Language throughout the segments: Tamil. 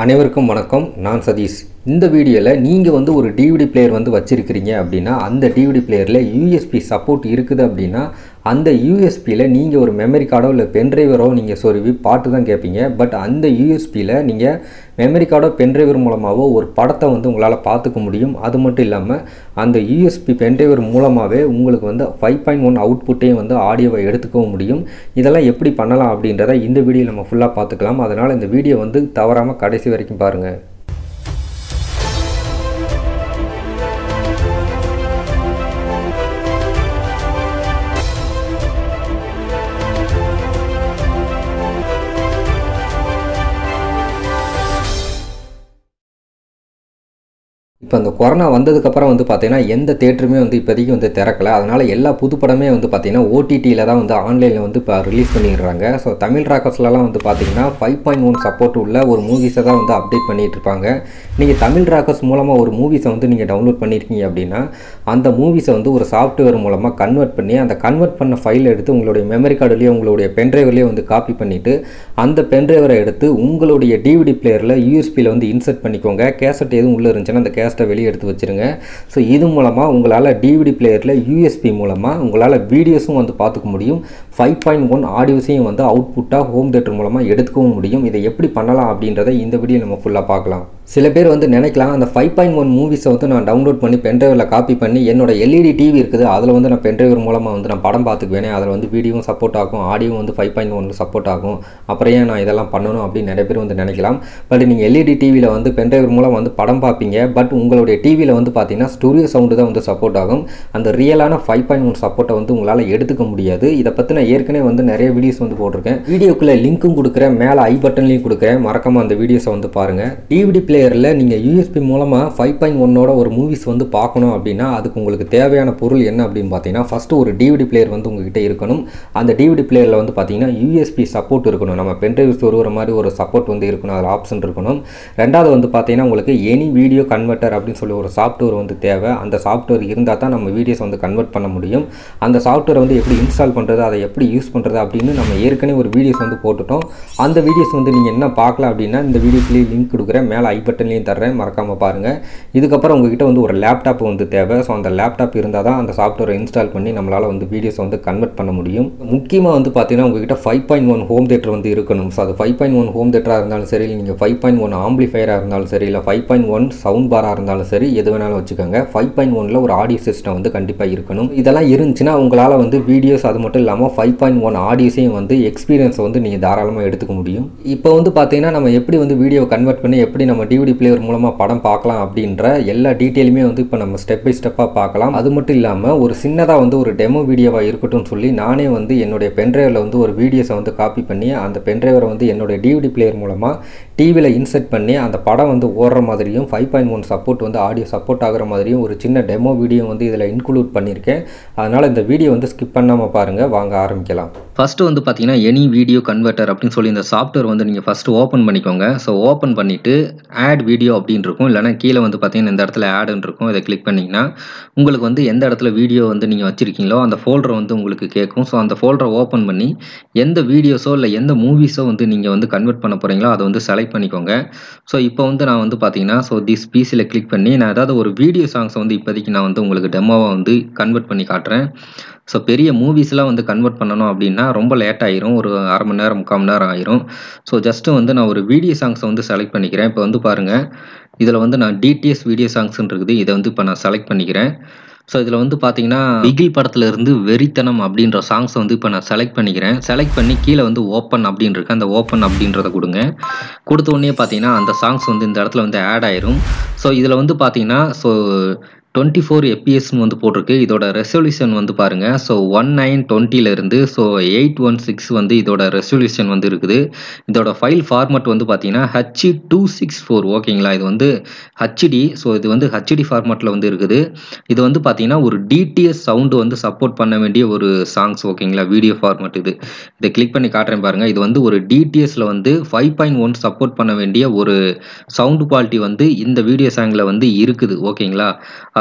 அனைவருக்கும் வணக்கம் நான் சதீஷ் இந்த வீடியோவில் நீங்கள் வந்து ஒரு டிவிடி பிளேயர் வந்து வச்சுருக்கிறீங்க அப்படின்னா அந்த டிவிடி பிளேயரில் யூஎஸ்பி சப்போர்ட் இருக்குது அப்படின்னா அந்த யூஎஸ்பியில் நீங்கள் ஒரு மெமரி கார்டோ இல்லை பென்ட்ரைவரோ நீங்கள் சொருவி பாட்டு தான் கேட்பீங்க பட் அந்த யூஎஸ்பியில் நீங்கள் மெமரி கார்டோ பென்ட்ரைவர் மூலமாகவோ ஒரு படத்தை வந்து உங்களால் பார்த்துக்க முடியும் அது மட்டும் இல்லாமல் அந்த யூஎஸ்பி பென்ட்ரைவர் மூலமாகவே உங்களுக்கு வந்து ஃபைவ் பாயிண்ட் ஒன் அவுட்புட்டையும் வந்து ஆடியோவை எடுத்துக்கவும் முடியும் இதெல்லாம் எப்படி பண்ணலாம் அப்படின்றத இந்த வீடியோ நம்ம ஃபுல்லாக பார்த்துக்கலாம் அதனால் இந்த வீடியோ வந்து தவறாமல் கடைசி வரைக்கும் பாருங்கள் இப்போ அந்த கொரோனா வந்ததுக்கப்புறம் வந்து பார்த்தீங்கன்னா எந்த தேட்டருமே வந்து இப்போதைக்கு வந்து திறக்கல அதனால் எல்லா புது படமே வந்து பார்த்தீங்கன்னா ஓடிடியில் தான் வந்து ஆன்லைனில் வந்து இப்போ ரிலீஸ் பண்ணிடுறாங்க ஸோ தமிழ் ராக்கர்ஸ்லலாம் வந்து பார்த்தீங்கன்னா ஃபைவ் பாயிண்ட் ஒன் சப்போர்ட் உள்ள ஒரு மூவிஸை தான் வந்து அப்டேட் பண்ணிகிட்டு இருப்பாங்க நீங்கள் தமிழ் ராக்கர்ஸ் மூலமாக ஒரு மூவிஸை வந்து நீங்கள் டவுன்லோட் பண்ணியிருக்கீங்க அப்படின்னா அந்த மூவிஸை வந்து ஒரு சாஃப்ட்வேர் மூலமாக கன்வெர்ட் பண்ணி அந்த கன்வெர்ட் பண்ண ஃபைல் எடுத்து உங்களுடைய மெமரி கார்டுலேயே உங்களுடைய பென்ட்ரைவர்லேயே வந்து காப்பி பண்ணிவிட்டு அந்த பென்ட்ரைவரை எடுத்து உங்களுடைய டிவிடி பிளேயரில் யூஎஸ்பியில் வந்து இன்சர்ட் பண்ணிக்கோங்க கேசட் எதுவும் உள்ளே இருந்துச்சுன்னா அந்த கேசட்டை வெளியே எடுத்து வச்சுருங்க ஸோ இது மூலமாக உங்களால் டிவிடி பிளேயரில் யூஎஸ்பி மூலமாக உங்களால் வீடியோஸும் வந்து பார்த்துக்க முடியும் ஃபைவ் பாயிண்ட் ஒன் ஆடியோஸையும் வந்து அவுட்புட்டாக ஹோம் தேட்டர் மூலமாக எடுத்துக்கவும் முடியும் இதை எப்படி பண்ணலாம் அப்படின்றத இந்த வீடியோ நம்ம ஃபுல்லாக பார்க்கலாம் சில பேர் வந்து நினைக்கலாம் அந்த ஃபைவ் பாயிண்ட் ஒன் மூவிஸை வந்து நான் டவுன்லோட் பண்ணி பென்ட்ரைவில் காப்பி பண்ணி என்னோட எல்இடி டிவி இருக்குது அதில் வந்து நான் பென்ட்ரைவர் மூலமாக வந்து நான் படம் பார்த்துக்குவேனே அதில் வந்து வீடியோவும் சப்போர்ட் ஆகும் ஆடியோவும் வந்து ஃபைவ் பாயிண்ட் ஒன் சப்போர்ட் ஆகும் அப்புறம் ஏன் நான் இதெல்லாம் பண்ணணும் அப்படின்னு நிறைய பேர் வந்து நினைக்கலாம் பட் நீங்கள் எல்இடி டிவியில் வந்து பென்ட்ரைவர் மூலம் வந்து படம் பார்ப்பீங்க பட் உங்களுடைய டிவியில் வந்து பார்த்தீங்கன்னா ஸ்டூடியோ சவுண்டு தான் வந்து சப்போர்ட் ஆகும் அந்த ரியலான ஃபைவ் பாயிண்ட் ஒன் சப்போர்ட்டை வந்து உங்களால் எடுத்துக்க முடியாது இதை பற்றி நான் ஏற்கனவே வந்து நிறைய வீடியோஸ் வந்து போட்டிருக்கேன் வீடியோக்குள்ளே லிங்க்கும் கொடுக்குறேன் மேலே ஐ பட்டன்லையும் கொடுக்குறேன் மறக்காமல் அந்த வீடியோஸை வந்து பாருங்கள் டிவிடி பிளேயரில் நீங்கள் யூஎஸ்பி மூலமாக ஃபைவ் பாயிண்ட் ஒன்னோட ஒரு மூவிஸ் வந்து பார்க்கணும் அப்படின்னா அதுக்கு உங்களுக்கு தேவையான பொருள் என்ன அப்படின்னு பார்த்தீங்கன்னா ஃபஸ்ட்டு ஒரு டிவிடி பிளேயர் வந்து உங்ககிட்ட இருக்கணும் அந்த டிவிடி பிளேயரில் வந்து பார்த்தீங்கன்னா யூஎஸ்பி சப்போர்ட் இருக்கணும் நம்ம பென்ட்ரைவ் சொருகிற மாதிரி ஒரு சப்போர்ட் வந்து இருக்கணும் அதில் ஆப்ஷன் இருக்கணும் ரெண்டாவது வந்து பார்த்தீங்கன்னா உங்களுக்கு எனி வீடியோ கன்வெர்ட்டர் அப்படின்னு சொல்லி ஒரு சாஃப்ட்வேர் வந்து தேவை அந்த சாஃப்ட்வேர் இருந்தால் தான் நம்ம வீடியோஸ் வந்து கன்வெர்ட் பண்ண முடியும் அந்த சாஃப்ட்வேரை வந்து எப்படி இன்ஸ்டால் பண்ணுறது அதை எப்படி யூஸ் பண்ணுறது அப்படின்னு நம்ம ஏற்கனவே ஒரு வீடியோஸ் வந்து போட்டுட்டோம் அந்த வீடியோஸ் வந்து நீங்கள் என்ன பார்க்கலாம் அப்படின்னா இந்த வீடியோக்குள்ளேயே லிங்க் கொடுக்குறேன் மேலே ஐ பட்டன்லையும் தர்றேன் மறக்காமல் பாருங்கள் இதுக்கப்புறம் உங்ககிட்ட வந்து ஒரு லேப்டாப் வந்து தேவை ஸோ அந்த லேப்டாப் இருந்தால் தான் அந்த சாஃப்ட்வேரை இன்ஸ்டால் பண்ணி நம்மளால் வந்து வீடியோஸ் வந்து கன்வெர்ட் பண்ண முடியும் முக்கியமாக வந்து பார்த்தீங்கன்னா உங்ககிட்ட five point one home theatre வந்து இருக்கணும் ஸோ அது ஃபைவ் பாயிண்ட் ஒன் ஹோம் தேட்டராக இருந்தாலும் சரி நீங்கள் ஃபைவ் பாயிண்ட் ஒன் ஆம்பிளிஃபையராக இருந்தாலும் சரி இல்லை ஃபைவ் பாயிண்ட் ஒன் சவுண்ட் பாராக இருந்தாலும் சரி எது வேணாலும் வச்சுக்கோங்க ஃபைவ் பாயிண்ட் ஒனில் ஒரு ஆடியோ சிஸ்டம் வந்து கண்டிப்பாக இருக்கணும் இதெல்லாம் இருந்துச்சுன்னா உங்களால் வந்து வீடியோஸ் அது மட்டும் இல்லாமல் ஃபைவ் பாயிண்ட் ஒன் ஆடியோஸையும் வந்து எக்ஸ்பீரியன்ஸை வந்து நீங்கள் தாராளமாக எடுத்துக்க முடியும் இப்போ வந்து பார்த்தீங்கன்னா நம்ம எப்படி வந்து வீடியோ கன்வெர்ட் பண்ணி எப்படி நம்ம டிவிடி பிளேயர் மூலமாக படம் பார்க்கலாம் அப்படின்ற எல்லா டீட்டெயிலுமே வந்து இப்போ நம்ம ஸ்டெப் பை ஸ்டெப்பாக பார்க்கலாம் அது மட்டும் இல்லாமல் ஒரு சின்னதாக வந்து ஒரு டெமோ வீடியோவாக இருக்கட்டும் சொல்லி நானே வந்து என்னுடைய பென்ட்ரைவில் வந்து ஒரு வீடியோஸை வந்து காப்பி பண்ணி அந்த பென்ட்ரைவரை வந்து என்னுடைய டிவிடி பிளேயர் மூலமாக டிவியில் இன்செர்ட் பண்ணி அந்த படம் வந்து ஓடுற மாதிரியும் ஃபைவ் பாயிண்ட் ஒன் சப்போர்ட் வந்து ஆடியோ சப்போர்ட் ஆகிற மாதிரியும் ஒரு சின்ன டெமோ வீடியோ வந்து இதில் இன்க்ளூட் பண்ணியிருக்கேன் அதனால் இந்த வீடியோ வந்து ஸ்கிப் பண்ணாமல் பாருங்கள் வாங்க ஆரம்பிக்கலாம் ஃபஸ்ட்டு வந்து பார்த்தீங்கன்னா எனி வீடியோ கன்வெர்ட்டர் அப்படின்னு சொல்லி இந்த சாஃப்ட்வேர் வந்து நீங்கள் ஃபஸ்ட்டு ஓப்பன் பண்ணிக்கோங்க ஸோ ஓப்பன் பண்ணிவிட்டு ஆட் வீடியோ அப்படின்னு இருக்கும் இல்லைனா கீழே வந்து பார்த்தீங்கன்னா இந்த இடத்துல ஆடுன்னு இருக்கும் இதை கிளிக் பண்ணிங்கன்னா உங்களுக்கு வந்து எந்த இடத்துல வீடியோ வந்து நீங்கள் வச்சுருக்கீங்களோ அந்த ஃபோல்டரை வந்து உங்களுக்கு கேட்கும் ஸோ அந்த ஃபோல்டரை ஓப்பன் பண்ணி எந்த வீடியோஸோ இல்லை எந்த மூவிஸோ வந்து நீங்கள் வந்து கன்வெர்ட் பண்ண போகிறீங்களோ அதை வந்து செலக்ட் பண்ணிக்கோங்க ஸோ இப்போ வந்து நான் வந்து பார்த்தீங்கன்னா ஸோ திஸ் பீஸில் கிளிக் பண்ணி நான் ஏதாவது ஒரு வீடியோ சாங்ஸை வந்து இப்போதைக்கு நான் வந்து உங்களுக்கு டெமோவை வந்து கன்வெர்ட் பண்ணி காட்டுறேன் ஸோ பெரிய மூவிஸ்லாம் வந்து கன்வெர்ட் பண்ணணும் அப்படின்னா ரொம்ப லேட் ஆயிரும் ஒரு அரை மணி நேரம் முக்கால் மணி நேரம் ஆயிரும் ஸோ ஜஸ்ட்டு வந்து நான் ஒரு வீடியோ சாங்ஸை வந்து செலக்ட் பண்ணிக்கிறேன் இப்போ வந்து பாருங்கள் இதில் வந்து நான் டிடிஎஸ் வீடியோ சாங்ஸ்ன்னு இருக்குது இதை வந்து இப்போ நான் செலக்ட் பண்ணிக்கிறேன் ஸோ இதில் வந்து பார்த்தீங்கன்னா பிகில் படத்தில் இருந்து வெறித்தனம் அப்படின்ற சாங்ஸை வந்து இப்போ நான் செலக்ட் பண்ணிக்கிறேன் செலக்ட் பண்ணி கீழே வந்து ஓப்பன் அப்படின்னு இருக்கு அந்த ஓப்பன் அப்படின்றத கொடுங்க கொடுத்த உடனே பார்த்தீங்கன்னா அந்த சாங்ஸ் வந்து இந்த இடத்துல வந்து ஆட் ஆயிரும் ஸோ இதில் வந்து பார்த்தீங்கன்னா ஸோ டுவெண்ட்டி ஃபோர் எப்பிஎஸ்னு வந்து போட்டிருக்கு இதோட ரெசல்யூஷன் வந்து பாருங்கள் ஸோ ஒன் நைன் டுவெண்ட்டிலேருந்து ஸோ எயிட் ஒன் சிக்ஸ் வந்து இதோட ரெசல்யூஷன் வந்து இருக்குது இதோட ஃபைல் ஃபார்மட் வந்து பார்த்தீங்கன்னா ஹச்சி டூ சிக்ஸ் ஃபோர் ஓகேங்களா இது வந்து ஹச்டி ஸோ இது வந்து ஹச்டி ஃபார்மட்டில் வந்து இருக்குது இது வந்து பார்த்தீங்கன்னா ஒரு டிடிஎஸ் சவுண்டு வந்து சப்போர்ட் பண்ண வேண்டிய ஒரு சாங்ஸ் ஓகேங்களா வீடியோ ஃபார்மட் இது இதை கிளிக் பண்ணி காட்டுறேன் பாருங்கள் இது வந்து ஒரு டிடிஎஸில் வந்து ஃபைவ் பாயிண்ட் ஒன் சப்போர்ட் பண்ண வேண்டிய ஒரு சவுண்டு குவாலிட்டி வந்து இந்த வீடியோ சாங்கில் வந்து இருக்குது ஓகேங்களா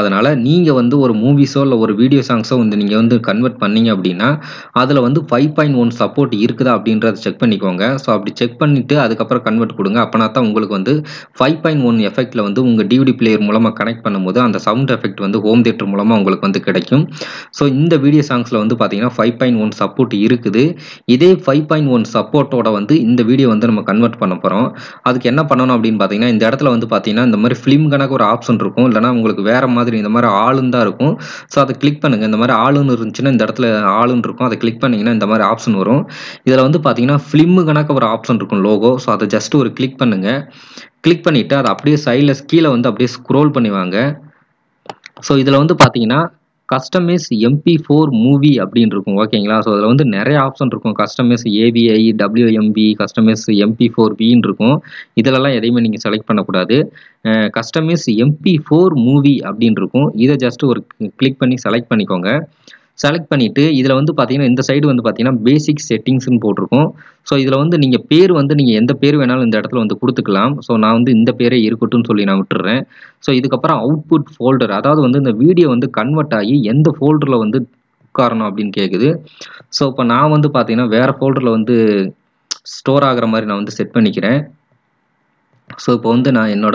அதனால் நீங்கள் வந்து ஒரு மூவிஸோ இல்லை ஒரு வீடியோ சாங்ஸோ வந்து நீங்கள் வந்து கன்வெர்ட் பண்ணீங்க அப்படின்னா அதில் வந்து ஃபைவ் பாயிண்ட் ஒன் சப்போர்ட் இருக்குதா அப்படின்றத செக் பண்ணிக்கோங்க ஸோ அப்படி செக் பண்ணிவிட்டு அதுக்கப்புறம் கன்வெர்ட் கொடுங்க அப்போனா தான் உங்களுக்கு வந்து ஃபைவ் பாயிண்ட் ஒன் எஃபெக்ட்டில் வந்து உங்கள் டிவிடி பிளேயர் மூலமாக கனெக்ட் பண்ணும்போது அந்த சவுண்ட் எஃபெக்ட் வந்து ஹோம் தேட்டர் மூலமாக உங்களுக்கு வந்து கிடைக்கும் ஸோ இந்த வீடியோ சாங்ஸில் வந்து பார்த்தீங்கன்னா ஃபைவ் பாயிண்ட் ஒன் சப்போர்ட் இருக்குது இதே ஃபைவ் பாயிண்ட் ஒன் சப்போர்ட்டோட வந்து இந்த வீடியோ வந்து நம்ம கன்வெர்ட் பண்ண போகிறோம் அதுக்கு என்ன பண்ணணும் அப்படின்னு பார்த்தீங்கன்னா இந்த இடத்துல வந்து பார்த்தீங்கன்னா இந்த மாதிரி ஃபிலிம் கணக்கு ஒரு ஆப்ஷன் இருக்கும் இல்லைனா உங்களுக்கு வேற மாதிரி இந்த மாதிரி ஆளுன்னு தான் இருக்கும் ஸோ அதை கிளிக் பண்ணுங்க இந்த மாதிரி ஆளுன்னு இருந்துச்சுன்னா இந்த இடத்துல ஆளுன்னு இருக்கும் அதை கிளிக் பண்ணீங்கன்னா இந்த மாதிரி ஆப்ஷன் வரும் இதில் வந்து பார்த்தீங்கன்னா ஃபிலிம் கணக்கு ஒரு ஆப்ஷன் இருக்கும் லோகோ ஸோ அதை ஜஸ்ட் ஒரு கிளிக் பண்ணுங்க கிளிக் பண்ணிவிட்டு அதை அப்படியே சைடில் கீழே வந்து அப்படியே ஸ்க்ரோல் பண்ணி வாங்க ஸோ இதில் வந்து பார்த்தீங்கன்னா கஸ்டமைஸ் எம்பி ஃபோர் மூவி அப்படின்னு இருக்கும் ஓகேங்களா ஸோ அதில் வந்து நிறைய ஆப்ஷன் இருக்கும் customise AVI WMP customise MP four வின்னு இருக்கும் இதிலெல்லாம் எதையுமே நீங்கள் செலக்ட் பண்ணக்கூடாது கஸ்டமைஸ் எம்பி ஃபோர் மூவி அப்படின்னு இருக்கும் இதை ஜஸ்ட் ஒரு கிளிக் பண்ணி செலக்ட் பண்ணிக்கோங்க செலக்ட் பண்ணிவிட்டு இதில் வந்து பார்த்தீங்கன்னா இந்த சைடு வந்து பார்த்தீங்கன்னா பேசிக் செட்டிங்ஸ்னு போட்டிருக்கும் ஸோ இதில் வந்து நீங்கள் பேர் வந்து நீங்கள் எந்த பேர் வேணாலும் இந்த இடத்துல வந்து கொடுத்துக்கலாம் ஸோ நான் வந்து இந்த பேரே இருக்கட்டும்னு சொல்லி நான் விட்டுறேன் ஸோ இதுக்கப்புறம் அவுட்புட் ஃபோல்டர் அதாவது வந்து இந்த வீடியோ வந்து கன்வெர்ட் ஆகி எந்த ஃபோல்டரில் வந்து உட்காரணும் அப்படின்னு கேட்குது ஸோ இப்போ நான் வந்து பார்த்தீங்கன்னா வேறு ஃபோல்டரில் வந்து ஸ்டோர் ஆகிற மாதிரி நான் வந்து செட் பண்ணிக்கிறேன் ஸோ இப்போ வந்து நான் என்னோட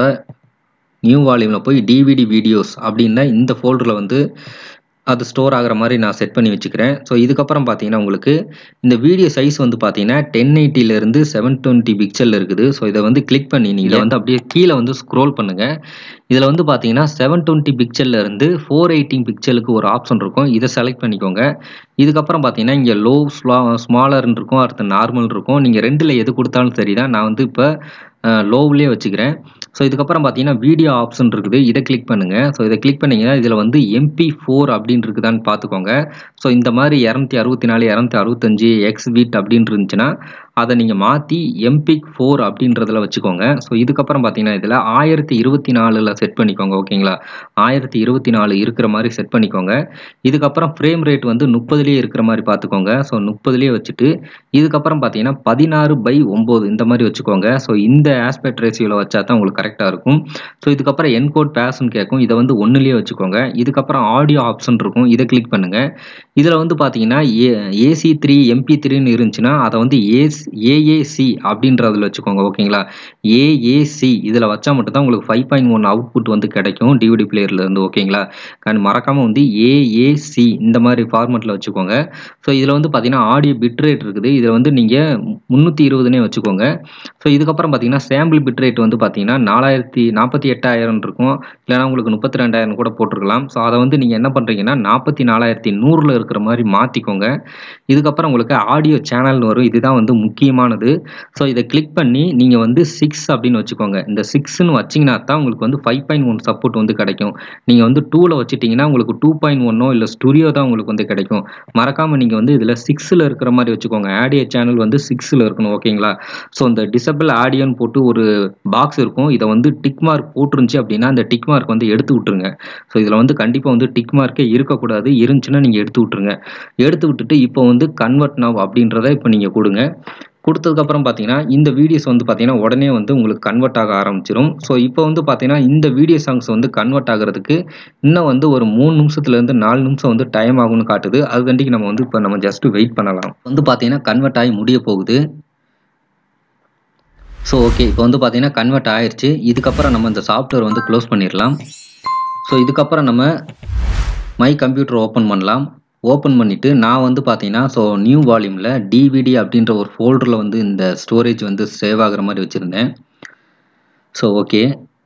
நியூ வால்யூமில் போய் டிவிடி வீடியோஸ் அப்படின்னா இந்த ஃபோல்டரில் வந்து அது ஸ்டோர் ஆகிற மாதிரி நான் செட் பண்ணி வச்சுக்கிறேன் ஸோ இதுக்கப்புறம் பார்த்தீங்கன்னா உங்களுக்கு இந்த வீடியோ சைஸ் வந்து பார்த்தீங்கன்னா டென் எயிட்டிலேருந்து செவன் டுவெண்ட்டி பிக்சல் இருக்குது ஸோ இதை வந்து கிளிக் பண்ணி நீங்கள் வந்து அப்படியே கீழே வந்து ஸ்க்ரோல் பண்ணுங்கள் இதில் வந்து பார்த்தீங்கன்னா செவன் டுவெண்ட்டி பிக்சல்ல இருந்து ஃபோர் எயிட்டின் பிக்சலுக்கு ஒரு ஆப்ஷன் இருக்கும் இதை செலக்ட் பண்ணிக்கோங்க இதுக்கப்புறம் பார்த்தீங்கன்னா இங்கே லோ ஸ்லா ஸ்மாலர்னு இருக்கும் அடுத்து நார்மல் இருக்கும் நீங்கள் ரெண்டில் எது கொடுத்தாலும் சரி தான் நான் வந்து இப்போ லோவ்லேயே வச்சுக்கிறேன் ஸோ இதுக்கப்புறம் பார்த்தீங்கன்னா வீடியோ ஆப்ஷன் இருக்குது இதை கிளிக் பண்ணுங்கள் ஸோ இதை கிளிக் பண்ணிங்கன்னா இதில் வந்து எம்பி ஃபோர் அப்படின்னு இருக்குதான்னு பார்த்துக்கோங்க ஸோ இந்த மாதிரி இரநூத்தி அறுபத்தி நாலு இரநூத்தி அறுபத்தஞ்சு எக்ஸ் வீட் அப்படின்னு இருந்துச்சுன்னா அதை நீங்கள் மாற்றி எம்பிக் ஃபோர் அப்படின்றதுல வச்சுக்கோங்க ஸோ இதுக்கப்புறம் பார்த்தீங்கன்னா இதில் ஆயிரத்தி இருபத்தி நாலில் செட் பண்ணிக்கோங்க ஓகேங்களா ஆயிரத்தி இருபத்தி நாலு இருக்கிற மாதிரி செட் பண்ணிக்கோங்க இதுக்கப்புறம் ஃப்ரேம் ரேட் வந்து முப்பதுலேயே இருக்கிற மாதிரி பார்த்துக்கோங்க ஸோ முப்பதுலேயே வச்சுட்டு இதுக்கப்புறம் பார்த்தீங்கன்னா பதினாறு பை ஒம்பது இந்த மாதிரி வச்சுக்கோங்க ஸோ இந்த ஆஸ்பெக்ட் ரேஷியோவில் வச்சா தான் உங்களுக்கு கரெக்டாக இருக்கும் ஸோ இதுக்கப்புறம் என்கோட் பேஸ்ன்னு கேட்கும் இதை வந்து ஒன்றுலேயே வச்சுக்கோங்க இதுக்கப்புறம் ஆடியோ ஆப்ஷன் இருக்கும் இதை கிளிக் பண்ணுங்கள் இதில் வந்து பார்த்தீங்கன்னா ஏ ஏசி த்ரீ எம்பி த்ரீன்னு இருந்துச்சுன்னா அதை வந்து ஏஸ் ஏஏசி அப்படின்றதுல வச்சுக்கோங்க ஓகேங்களா ஏஏசி இதில் வச்சா மட்டும்தான் உங்களுக்கு ஃபைவ் பாயிண்ட் ஒன் அவுட்புட் வந்து கிடைக்கும் டிவிடி பிளேயர்லேருந்து ஓகேங்களா கண் மறக்காமல் வந்து ஏஏசி இந்த மாதிரி ஃபார்மெட்டில் வச்சுக்கோங்க ஸோ இதில் வந்து பார்த்தீங்கன்னா ஆடியோ பிட் ரேட் இருக்குது இதில் வந்து நீங்கள் முந்நூற்றி இருபதுனே வச்சுக்கோங்க ஸோ இதுக்கப்புறம் பார்த்தீங்கன்னா சாம்பிள் பிட் ரேட் வந்து பார்த்தீங்கன்னா நாலாயிரத்தி நாற்பத்தி எட்டாயிரம் இருக்கும் இல்லைனா உங்களுக்கு முப்பத்தி ரெண்டாயிரம் கூட போட்டிருக்கலாம் ஸோ அதை வந்து நீங்கள் என்ன பண்ணுறீங்கன்னா நாற்பத்தி நாலாயிரத்தி நூறில் இருக்கிற மாதிரி மாற்றிக்கோங்க இதுக்கப்புறம் உங்களுக்கு ஆடியோ சேனல்னு வரும் இதுதான் வந்து முக்கியமானது ஸோ இதை கிளிக் பண்ணி நீங்கள் வந்து சிக்ஸ் அப்படின்னு வச்சுக்கோங்க இந்த சிக்ஸ்னு வச்சிங்கன்னா தான் உங்களுக்கு வந்து ஃபைவ் பாயிண்ட் ஒன் சப்போர்ட் வந்து கிடைக்கும் நீங்கள் வந்து டூவில் வச்சுட்டிங்கன்னா உங்களுக்கு டூ பாயிண்ட் ஒன்னோ இல்லை ஸ்டுடியோ தான் உங்களுக்கு வந்து கிடைக்கும் மறக்காமல் நீங்கள் வந்து இதில் சிக்ஸில் இருக்கிற மாதிரி வச்சுக்கோங்க ஆடியோ சேனல் வந்து சிக்ஸில் இருக்கணும் ஓகேங்களா ஸோ இந்த டிசபிள் ஆடியோன்னு போட்டு ஒரு பாக்ஸ் இருக்கும் இதை வந்து டிக் மார்க் போட்டுருந்துச்சு அப்படின்னா அந்த டிக் மார்க் வந்து எடுத்து விட்டுருங்க ஸோ இதில் வந்து கண்டிப்பாக வந்து டிக் மார்க்கே இருக்கக்கூடாது இருந்துச்சுன்னா நீங்கள் எடுத்து விட்டுருங்க எடுத்து விட்டுட்டு இப்போ வந்து கன்வெர்ட் நவ் அப்படின்றத இப்போ நீங்கள் கொடுங்க கொடுத்ததுக்கப்புறம் பார்த்தீங்கன்னா இந்த வீடியோஸ் வந்து பார்த்தீங்கன்னா உடனே வந்து உங்களுக்கு கன்வெர்ட் ஆக ஆரம்பிச்சிடும் ஸோ இப்போ வந்து பார்த்தீங்கன்னா இந்த வீடியோ சாங்ஸ் வந்து கன்வெர்ட் ஆகிறதுக்கு இன்னும் வந்து ஒரு மூணு நிமிஷத்துலேருந்து நாலு நிமிஷம் வந்து டைம் ஆகும்னு காட்டுது அதுக்காண்டிக்கு நம்ம வந்து இப்போ நம்ம ஜஸ்ட் வெயிட் பண்ணலாம் வந்து பார்த்தீங்கன்னா கன்வெர்ட் ஆகி முடிய போகுது ஸோ ஓகே இப்போ வந்து பார்த்தீங்கன்னா கன்வெர்ட் ஆயிடுச்சு இதுக்கப்புறம் நம்ம இந்த சாஃப்ட்வேர் வந்து க்ளோஸ் பண்ணிடலாம் ஸோ இதுக்கப்புறம் நம்ம மை கம்ப்யூட்டர் ஓப்பன் பண்ணலாம் ஓப்பன் பண்ணிவிட்டு நான் வந்து பார்த்தீங்கன்னா ஸோ நியூ வால்யூமில் டிவிடி அப்படின்ற ஒரு ஃபோல்டரில் வந்து இந்த ஸ்டோரேஜ் வந்து சேவ் ஆகிற மாதிரி வச்சுருந்தேன் ஸோ ஓகே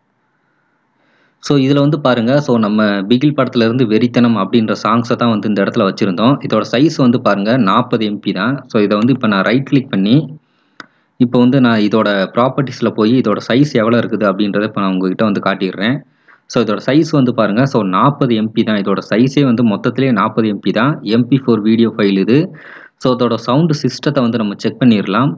ஸோ இதில் வந்து பாருங்கள் ஸோ நம்ம பிகில் படத்துலேருந்து வெறித்தனம் அப்படின்ற சாங்ஸை தான் வந்து இந்த இடத்துல வச்சுருந்தோம் இதோட சைஸ் வந்து பாருங்கள் நாற்பது எம்பி தான் ஸோ இதை வந்து இப்போ நான் ரைட் கிளிக் பண்ணி இப்போ வந்து நான் இதோட ப்ராப்பர்ட்டிஸில் போய் இதோட சைஸ் எவ்வளோ இருக்குது அப்படின்றத இப்போ நான் உங்ககிட்ட வந்து காட்டிடுறேன் ஸோ இதோட சைஸ் வந்து பாருங்கள் ஸோ நாற்பது எம்பி தான் இதோட சைஸே வந்து மொத்தத்திலே நாற்பது எம்பி தான் எம்பி ஃபோர் வீடியோ ஃபைல் இது ஸோ இதோட சவுண்டு சிஸ்டத்தை வந்து நம்ம செக் பண்ணிடலாம்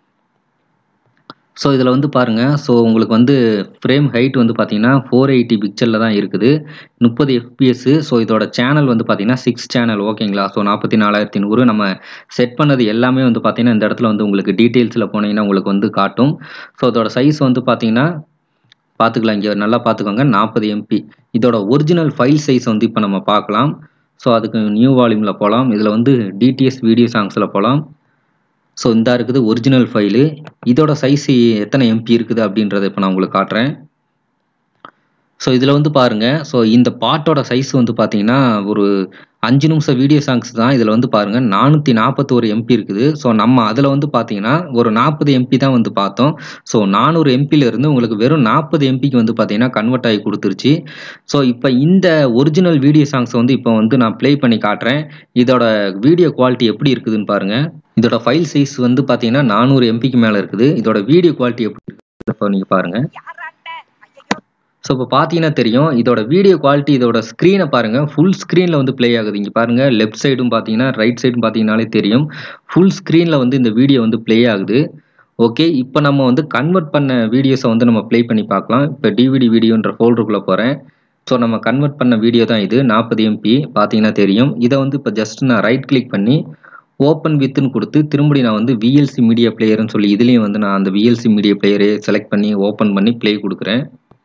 ஸோ இதில் வந்து பாருங்கள் ஸோ உங்களுக்கு வந்து ஃப்ரேம் ஹைட் வந்து பார்த்தீங்கன்னா ஃபோர் எயிட்டி பிக்சரில் தான் இருக்குது முப்பது எஃபிஎஸ்ஸு ஸோ இதோட சேனல் வந்து பார்த்தீங்கன்னா சிக்ஸ் சேனல் ஓகேங்களா ஸோ நாற்பத்தி நாலாயிரத்தி நூறு நம்ம செட் பண்ணது எல்லாமே வந்து பார்த்தீங்கன்னா இந்த இடத்துல வந்து உங்களுக்கு டீட்டெயில்ஸில் போனீங்கன்னா உங்களுக்கு வந்து காட்டும் ஸோ இதோட சைஸ் வந்து பார்த்தீங்கன்னா பார்த்துக்கலாம் இங்கே நல்லா பார்த்துக்கோங்க நாற்பது எம்பி இதோட ஒரிஜினல் ஃபைல் சைஸ் வந்து இப்போ நம்ம பார்க்கலாம் ஸோ அதுக்கு நியூ வால்யூமில் போகலாம் இதில் வந்து டிடிஎஸ் வீடியோ சாங்ஸில் போகலாம் ஸோ இந்த இருக்குது ஒரிஜினல் ஃபைலு இதோட சைஸ் எத்தனை எம்பி இருக்குது அப்படின்றத இப்போ நான் உங்களுக்கு காட்டுறேன் ஸோ இதில் வந்து பாருங்கள் ஸோ இந்த பாட்டோட சைஸ் வந்து பார்த்தீங்கன்னா ஒரு அஞ்சு நிமிஷம் வீடியோ சாங்ஸ் தான் இதில் வந்து பாருங்கள் நானூற்றி நாற்பத்தோரு எம்பி இருக்குது ஸோ நம்ம அதில் வந்து பார்த்தீங்கன்னா ஒரு நாற்பது எம்பி தான் வந்து பார்த்தோம் ஸோ நானூறு எம்பியிலேருந்து உங்களுக்கு வெறும் நாற்பது எம்பிக்கு வந்து பார்த்தீங்கன்னா கன்வெர்ட் ஆகி கொடுத்துருச்சு ஸோ இப்போ இந்த ஒரிஜினல் வீடியோ சாங்ஸ் வந்து இப்போ வந்து நான் ப்ளே பண்ணி காட்டுறேன் இதோட வீடியோ குவாலிட்டி எப்படி இருக்குதுன்னு பாருங்கள் இதோட ஃபைல் சைஸ் வந்து பார்த்தீங்கன்னா நானூறு எம்பிக்கு மேலே இருக்குது இதோட வீடியோ குவாலிட்டி எப்படி இருக்குது இப்போ நீங்கள் பாருங்கள் ஸோ இப்போ பார்த்தீங்கன்னா தெரியும் இதோட வீடியோ குவாலிட்டி இதோட ஸ்க்ரீனை பாருங்கள் ஃபுல் ஸ்க்ரீனில் வந்து ப்ளே ஆகுது இங்கே பாருங்கள் லெஃப்ட் சைடும் பார்த்தீங்கன்னா ரைட் சைடும் பார்த்தீங்கனாலே தெரியும் ஃபுல் ஸ்க்ரீனில் வந்து இந்த வீடியோ வந்து ப்ளே ஆகுது ஓகே இப்போ நம்ம வந்து கன்வெர்ட் பண்ண வீடியோஸை வந்து நம்ம ப்ளே பண்ணி பார்க்கலாம் இப்போ டிவிடி வீடியோன்ற ஃபோல்டருக்குள்ளே போகிறேன் ஸோ நம்ம கன்வெர்ட் பண்ண வீடியோ தான் இது நாற்பது எம்பி பார்த்தீங்கன்னா தெரியும் இதை வந்து இப்போ ஜஸ்ட் நான் ரைட் கிளிக் பண்ணி ஓப்பன் வித்துன்னு கொடுத்து திரும்படி நான் வந்து விஎல்சி மீடியா பிளேயர்னு சொல்லி இதுலேயும் வந்து நான் அந்த விஎல்சி மீடியா பிளேயரே செலக்ட் பண்ணி ஓப்பன் பண்ணி ப்ளே கொடுக்குறேன்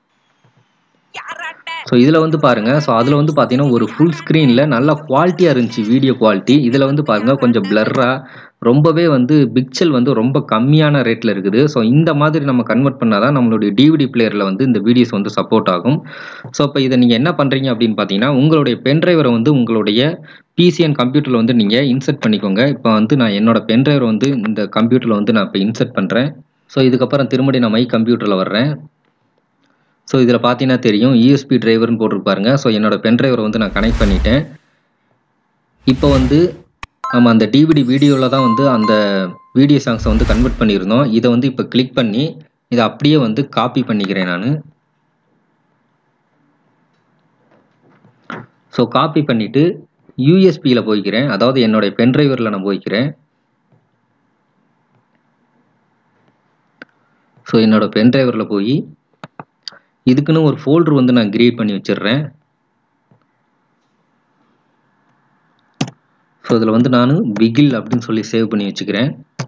ஸோ இதில் வந்து பாருங்கள் ஸோ அதில் வந்து பார்த்தீங்கன்னா ஒரு ஃபுல் ஸ்க்ரீனில் நல்லா குவாலிட்டியாக இருந்துச்சு வீடியோ குவாலிட்டி இதில் வந்து பாருங்கள் கொஞ்சம் பிளர்ராக ரொம்பவே வந்து பிக்சல் வந்து ரொம்ப கம்மியான ரேட்டில் இருக்குது ஸோ இந்த மாதிரி நம்ம கன்வெர்ட் பண்ணால் தான் நம்மளுடைய டிவிடி பிளேயரில் வந்து இந்த வீடியோஸ் வந்து சப்போர்ட் ஆகும் ஸோ இப்போ இதை நீங்கள் என்ன பண்ணுறீங்க அப்படின்னு பார்த்தீங்கன்னா உங்களுடைய பென்ட்ரைவரை வந்து உங்களுடைய பிசி அண்ட் கம்ப்யூட்டரில் வந்து நீங்கள் இன்சர்ட் பண்ணிக்கோங்க இப்போ வந்து நான் என்னோட பென்ட்ரைவரை வந்து இந்த கம்ப்யூட்டரில் வந்து நான் இப்போ இன்சர்ட் பண்ணுறேன் ஸோ இதுக்கப்புறம் திரும்படி நான் மை கம்ப்யூட்டரில் வர்றேன் ஸோ இதில் பார்த்தீங்கன்னா தெரியும் யூஎஸ்பி டிரைவர்னு போட்டிருப்பாருங்க ஸோ என்னோட பென் டிரைவரை வந்து நான் கனெக்ட் பண்ணிட்டேன் இப்போ வந்து நம்ம அந்த டிவிடி வீடியோவில் தான் வந்து அந்த வீடியோ சாங்ஸை வந்து கன்வெர்ட் பண்ணியிருந்தோம் இதை வந்து இப்போ கிளிக் பண்ணி இதை அப்படியே வந்து காப்பி பண்ணிக்கிறேன் நான் ஸோ காப்பி பண்ணிவிட்டு யூஎஸ்பியில் போய்க்கிறேன் அதாவது என்னுடைய பென் டிரைவரில் நான் போய்க்கிறேன் ஸோ என்னோட பென் டிரைவரில் போய் இதுக்குன்னு ஒரு ஃபோல்டர் வந்து நான் கிரியேட் பண்ணி வச்சிடுறேன் ஸோ இதில் வந்து நான் பிகில் அப்படின்னு சொல்லி சேவ் பண்ணி வச்சுக்கிறேன்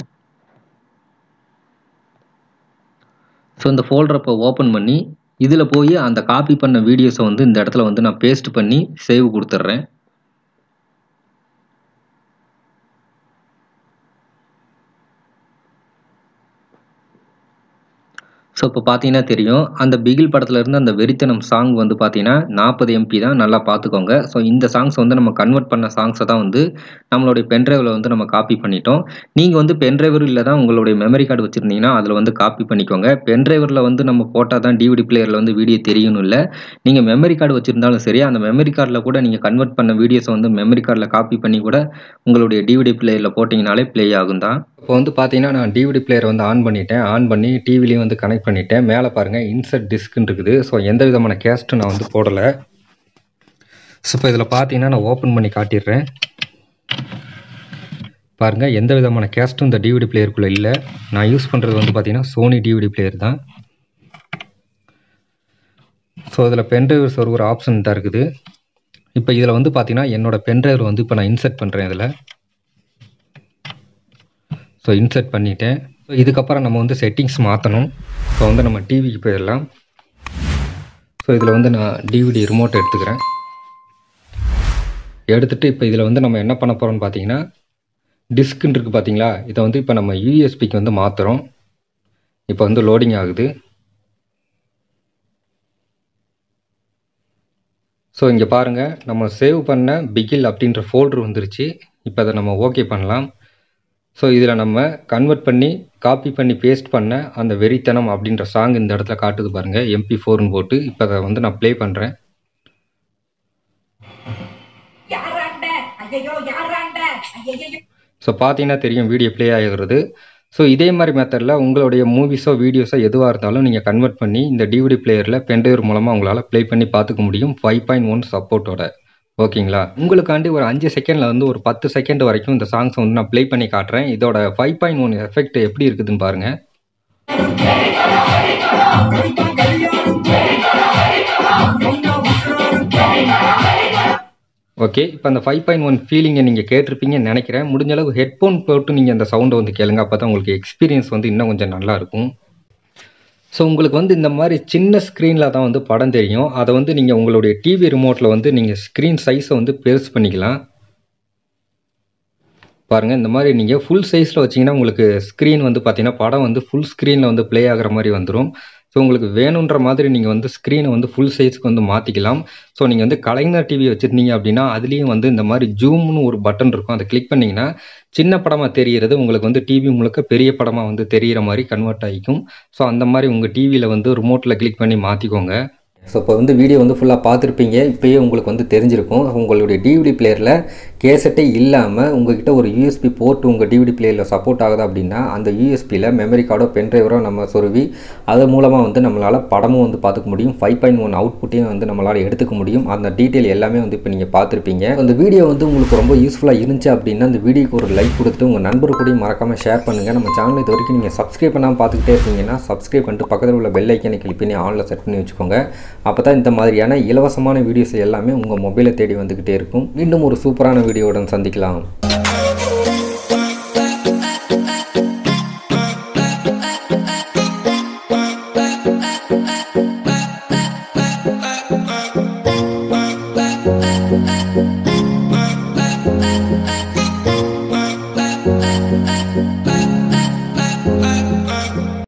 ஸோ இந்த ஃபோல்டரை இப்போ ஓப்பன் பண்ணி இதில் போய் அந்த காப்பி பண்ண வீடியோஸை வந்து இந்த இடத்துல வந்து நான் பேஸ்ட் பண்ணி சேவ் கொடுத்துட்றேன் ஸோ இப்போ பார்த்தீங்கன்னா தெரியும் அந்த பிகில் படத்தில் இருந்து அந்த வெறித்தனம் சாங் வந்து பார்த்தீங்கன்னா நாற்பது எம்பி தான் நல்லா பார்த்துக்கோங்க ஸோ இந்த சாங்ஸ் வந்து நம்ம கன்வெர்ட் பண்ண சாங்ஸை தான் வந்து நம்மளுடைய பென்ட்ரைவில் வந்து நம்ம காப்பி பண்ணிட்டோம் நீங்கள் வந்து பென்ட்ரைவர் இல்லை தான் உங்களுடைய மெமரி கார்டு வச்சுருந்தீங்கன்னா அதில் வந்து காப்பி பண்ணிக்கோங்க பென்ட்ரைவரில் வந்து நம்ம போட்டால் தான் டிவிடி பிளேயரில் வந்து வீடியோ தெரியணும் இல்லை நீங்கள் மெமரி கார்டு வச்சுருந்தாலும் சரி அந்த மெமரி கார்டில் கூட நீங்கள் கன்வெர்ட் பண்ண வீடியோஸை வந்து மெமரி கார்டில் காப்பி பண்ணி கூட உங்களுடைய டிவிடி பிளேயரில் போட்டிங்கனாலே ப்ளே ஆகும் தான் இப்போ வந்து பார்த்தீங்கன்னா நான் டிவிடி பிளேயர் வந்து ஆன் பண்ணிட்டேன் ஆன் பண்ணி டிவிலையும் வந்து கனெக்ட் பண்ணிட்டேன் மேலே பாருங்கள் இன்சர்ட் டிஸ்க்னு இருக்குது ஸோ எந்த விதமான கேஸ்ட்டும் நான் வந்து போடலை ஸோ இப்போ இதில் பார்த்தீங்கன்னா நான் ஓப்பன் பண்ணி காட்டிடுறேன் பாருங்கள் எந்த விதமான கேஸ்ட்டும் இந்த டிவிடி பிளேயருக்குள்ளே இல்லை நான் யூஸ் பண்ணுறது வந்து பார்த்தீங்கன்னா சோனி டிவிடி பிளேயர் தான் ஸோ இதில் பென்ட்ரைவ் ஒரு ஆப்ஷன் தான் இருக்குது இப்போ இதில் வந்து பார்த்தீங்கன்னா என்னோட பென்ட்ரைவர் வந்து இப்போ நான் இன்சர்ட் பண்ணுறேன் இதில் ஸோ இன்சர்ட் பண்ணிட்டேன் ஸோ இதுக்கப்புறம் நம்ம வந்து செட்டிங்ஸ் மாற்றணும் ஸோ வந்து நம்ம டிவிக்கு போயிடலாம் ஸோ இதில் வந்து நான் டிவிடி ரிமோட் எடுத்துக்கிறேன் எடுத்துகிட்டு இப்போ இதில் வந்து நம்ம என்ன பண்ண போகிறோம்னு பார்த்தீங்கன்னா டிஸ்க்குன்னு இருக்குது பார்த்தீங்களா இதை வந்து இப்போ நம்ம யூஎஸ்பிக்கு வந்து மாற்றுறோம் இப்போ வந்து லோடிங் ஆகுது ஸோ இங்கே பாருங்கள் நம்ம சேவ் பண்ண பிகில் அப்படின்ற ஃபோல்டர் வந்துருச்சு இப்போ அதை நம்ம ஓகே பண்ணலாம் ஸோ இதில் நம்ம கன்வெர்ட் பண்ணி காப்பி பண்ணி பேஸ்ட் பண்ண அந்த வெறித்தனம் அப்படின்ற சாங் இந்த இடத்துல காட்டுது பாருங்கள் எம்பி ஃபோர்னு போட்டு இப்போ அதை வந்து நான் ப்ளே பண்ணுறேன் ஸோ பார்த்தீங்கன்னா தெரியும் வீடியோ ப்ளே ஆகிறது ஸோ இதே மாதிரி மெத்தடில் உங்களுடைய மூவிஸோ வீடியோஸோ எதுவாக இருந்தாலும் நீங்கள் கன்வெர்ட் பண்ணி இந்த டிவிடி பிளேயரில் பென்டைவர் மூலமாக உங்களால் ப்ளே பண்ணி பார்த்துக்க முடியும் ஃபைவ் பாயிண்ட் ஒன் சப்போர்ட்டோட ஓகேங்களா உங்களுக்காண்டி ஒரு அஞ்சு செகண்டில் வந்து ஒரு பத்து செகண்ட் வரைக்கும் இந்த சாங்ஸை வந்து நான் ப்ளே பண்ணி காட்டுறேன் இதோட ஃபைவ் பாயிண்ட் ஒன் எஃபெக்ட் எப்படி இருக்குதுன்னு பாருங்கள் ஓகே இப்போ அந்த ஃபைவ் பாயிண்ட் ஒன் ஃபீலிங்கை நீங்கள் கேட்டிருப்பீங்கன்னு நினைக்கிறேன் முடிஞ்ச அளவு ஹெட்ஃபோன் போட்டு நீங்கள் அந்த சவுண்டை வந்து கேளுங்க அப்போ தான் உங்களுக்கு எக்ஸ்பீரியன்ஸ் வந்து இன்னும் கொஞ்சம் நல்லா இருக்கும் ஸோ உங்களுக்கு வந்து இந்த மாதிரி சின்ன ஸ்க்ரீனில் தான் வந்து படம் தெரியும் அதை வந்து நீங்கள் உங்களுடைய டிவி ரிமோட்டில் வந்து நீங்கள் ஸ்க்ரீன் சைஸை வந்து பெருசு பண்ணிக்கலாம் பாருங்கள் இந்த மாதிரி நீங்கள் ஃபுல் சைஸில் வச்சிங்கன்னா உங்களுக்கு ஸ்க்ரீன் வந்து பார்த்தீங்கன்னா படம் வந்து ஃபுல் ஸ்க்ரீனில் வந்து ப்ளே ஆகிற மாதிரி வந்துடும் ஸோ உங்களுக்கு வேணுன்ற மாதிரி நீங்கள் வந்து ஸ்க்ரீனை வந்து ஃபுல் சைஸ்க்கு வந்து மாற்றிக்கலாம் ஸோ நீங்கள் வந்து கலைஞர் டிவி வச்சுருந்தீங்க அப்படின்னா அதுலேயும் வந்து இந்த மாதிரி ஜூம்னு ஒரு பட்டன் இருக்கும் அதை கிளிக் பண்ணிங்கன்னா சின்ன படமாக தெரிகிறது உங்களுக்கு வந்து டிவி முழுக்க பெரிய படமாக வந்து தெரிகிற மாதிரி கன்வெர்ட் ஆகிக்கும் ஸோ அந்த மாதிரி உங்கள் டிவியில் வந்து ரிமோட்டில் கிளிக் பண்ணி மாற்றிக்கோங்க ஸோ இப்போ வந்து வீடியோ வந்து ஃபுல்லாக பார்த்துருப்பீங்க இப்போயே உங்களுக்கு வந்து தெரிஞ்சிருக்கும் உங்களுடைய டிவிடி பிளேயரில் கேசட்டே இல்லாமல் உங்ககிட்ட ஒரு யூஎஸ்பி போர்ட் உங்கள் டிவிடி பிளேயரில் சப்போர்ட் ஆகுது அப்படின்னா அந்த யூஎஸ்பியில் மெமரி கார்டோ பென் டிரைவரோ நம்ம சொருவி அது மூலமாக வந்து நம்மளால் படமும் வந்து பார்த்துக்க முடியும் ஃபைவ் பாயிண்ட் ஒன் அவுட்புட்டையும் வந்து நம்மளால் எடுத்துக்க முடியும் அந்த டீட்டெயில் எல்லாமே வந்து இப்போ நீங்கள் பார்த்துருப்பீங்க அந்த வீடியோ வந்து உங்களுக்கு ரொம்ப யூஸ்ஃபுல்லாக இருந்துச்சு அப்படின்னா அந்த வீடியோக்கு ஒரு லைக் கொடுத்து உங்கள் நண்பர் கூடயும் மறக்காமல் ஷேர் பண்ணுங்கள் நம்ம சேனல் இது வரைக்கும் நீங்கள் சப்ஸ்கிரைப் பண்ணாமல் பார்த்துக்கிட்டே இருக்கீங்கன்னா சப்ஸ்கிரைப் பண்ணிட்டு பக்கத்தில் உள்ள பெல் ஐக்கனை கிளிக் பண்ணி ஆனில் செட் பண்ணி வச்சுக்கோங்க அப்போ தான் இந்த மாதிரியான இலவசமான வீடியோஸ் எல்லாமே உங்கள் மொபைலை தேடி வந்துக்கிட்டே இருக்கும் மீண்டும் ஒரு சூப்பரான வீடியோவுடன் சந்திக்கலாம்